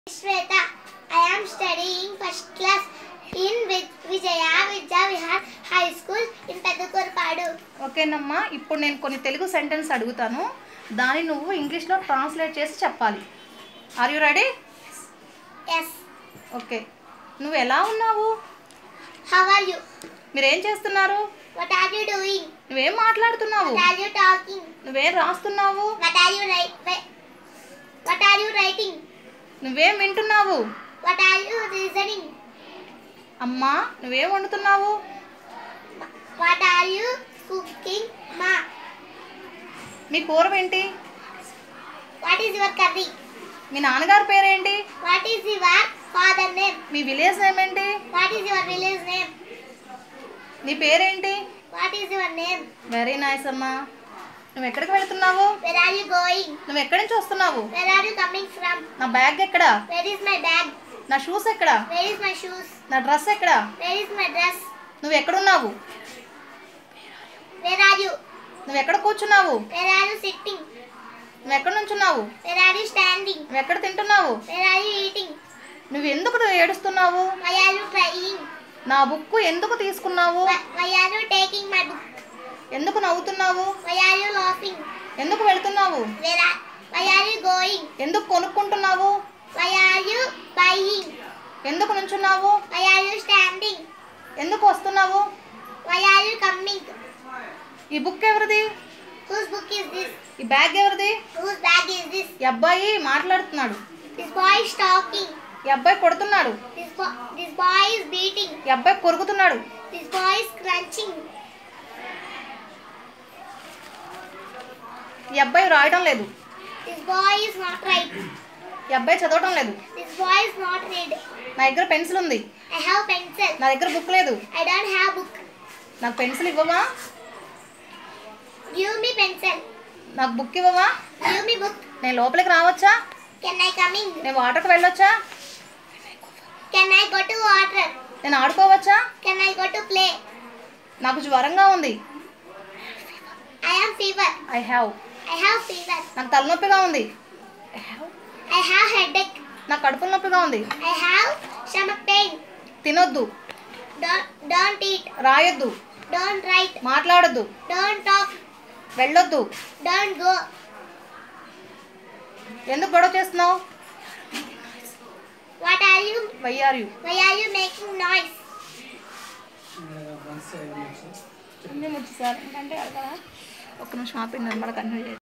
Shweta. I am studying first class in Vi- Vijaya Vidya Vihar High School in Pedakurpadu. ఓకేనమ్మా ఇప్పుడు నేను కొన్ని Telugu sentence అడుగుతాను దాన్ని నువ్వు ఇంగ్లీష్లో ట్రాన్స్లేట్ చేసి చెప్పాలి are you ready Yes. Okay నువ్వు ఎలా ఉన్నావు How are you? మీరేం చేస్తున్నారు What are you doing? నువ్వేం మాట్లాడుతున్నావు What are you talking? నువ్వేం రాస్తున్నావు What are you write? wait. What are you writing? నువ్వేం వింటున్నావు What are you listening? అమ్మా నువ్వేం వండుతున్నావు What are you cooking? Ma. మీ కూర ఏంటి What is your curry? మీ నాన్నగారి పేరేంటి What is your father name? మీ విలేజ్ నేమ్ ఏంటి What is your village name? నీ పేరేంటి What is your name? Very nice అమ్మా నువ్వు ఎక్కడికి వెళ్తున్నావు Where are you going? నువ్వు ఎక్కడి నుంచి వస్తున్నావు Where are you coming from? నా బ్యాగ్ ఎక్కడ Where is my bag? నా షూస్ ఎక్కడ Where is my shoes? నా డ్రెస్ ఎక్కడ Where is my dress? నువ్వు ఎక్కడున్నావు Where are you? నువ్వు ఎక్కడ కూర్చున్నావు Where are you sitting? నువ్వు ఎక్కడ నుంచున్నావు Where are you standing? నువ్వు ఎక్కడ తింటున్నావు Where are you eating? నువ్వు ఎందుకు ఏడుస్తున్నావు Why are you crying? నా బుక్ ఎందుకు తీసుకున్నావు Why, why are you taking my book? ఎందుకు నవ్వుతున్నావు Why are you laughing? ఎందుకు వెళ్తున్నావు Where are, why are you going? ఎందుకు కొనుక్కుంటున్నావు Why are you buying? ఎందుకు నుంచున్నావు Why are you standing? ఎందుకు వస్తున్నావు Why are you coming? ఈ బుక్ ఎవరిది Whose book is this? ఈ బ్యాగ్ ఎవరిది Whose bag is this? ఈ అబ్బాయి మాట్లాడుతున్నాడు This boy is talking. ఈ అబ్బాయి కొడుతున్నాడు This, bo- this boy is beating. ఈ అబ్బాయి కొరుకుతున్నాడు This boy is crunching. ఈ అబ్బాయి రాయడం లేదు This boy is not right. ఈ అబ్బాయి చదవడం లేదు This boy is not read. నా దగ్గర పెన్సిల్ ఉంది I have pencil. నా దగ్గర బుక్ లేదు I don't have book. నాకు పెన్సిల్ ఇవ్వవా Give me pencil. నాకు బుక్ ఇవ్వవా Give me book. నేను లోపలికి రావచ్చా Can I come in? నేను వాటర్కి వెళ్ళొచ్చా Can I go to water? నేను ఆడుకోవచ్చా Can I go to play? నాకు జ్వరంగా ఉంది I am fever. I have I have fever. నాకు తలనొప్పిగా ఉంది I have headache. నాకు కడుపుల నొప్పిగా ఉంది I have stomach pain. తినొద్దు Don't don't eat. రాయొద్దు Don't write. మాట్లాడొద్దు Don't talk. వెళ్ళొద్దు Don't go. ఎందుకు గొడవ చేస్తున్నావు What are you? Why are you Why are you making noise? Sir ఏంటంటే అడగరా ఒక్క నిమిషం ఆపి నిర్మల కన్వే